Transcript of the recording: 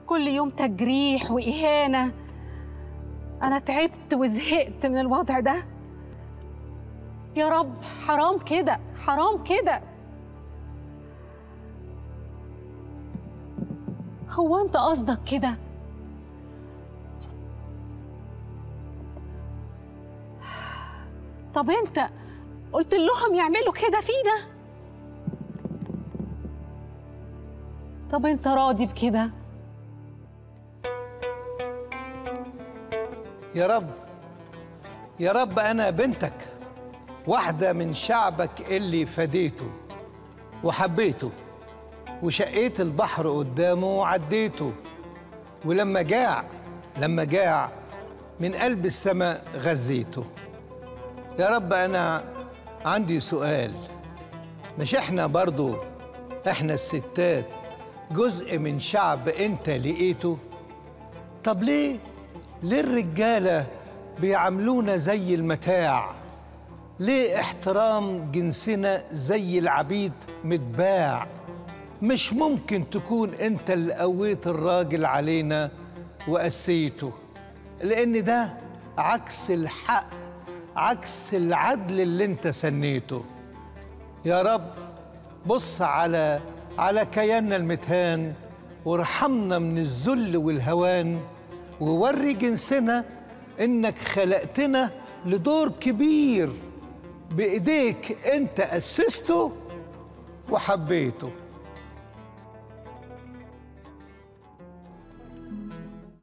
كل يوم تجريح وإهانة أنا تعبت وزهقت من الوضع ده يا رب حرام كده حرام كده هو أنت قصدك كده؟ طب أنت قلت لهم يعملوا كده فينا؟ طب أنت راضي بكده؟ يا رب يا رب أنا بنتك واحدة من شعبك اللي فديته وحبيته وشقيت البحر قدامه وعديته ولما جاع لما جاع من قلب السماء غذيته يا رب أنا عندي سؤال مش احنا برضو احنا الستات جزء من شعب انت لقيته طب ليه ليه الرجالة بيعاملونا زي المتاع ليه احترام جنسنا زي العبيد متباع مش ممكن تكون انت اللي قويت الراجل علينا وقسيته لان ده عكس الحق عكس العدل اللي انت سنيته يا رب بص على على كياننا المتهان وارحمنا من الذل والهوان ووري جنسنا انك خلقتنا لدور كبير بايديك انت اسسته وحبيته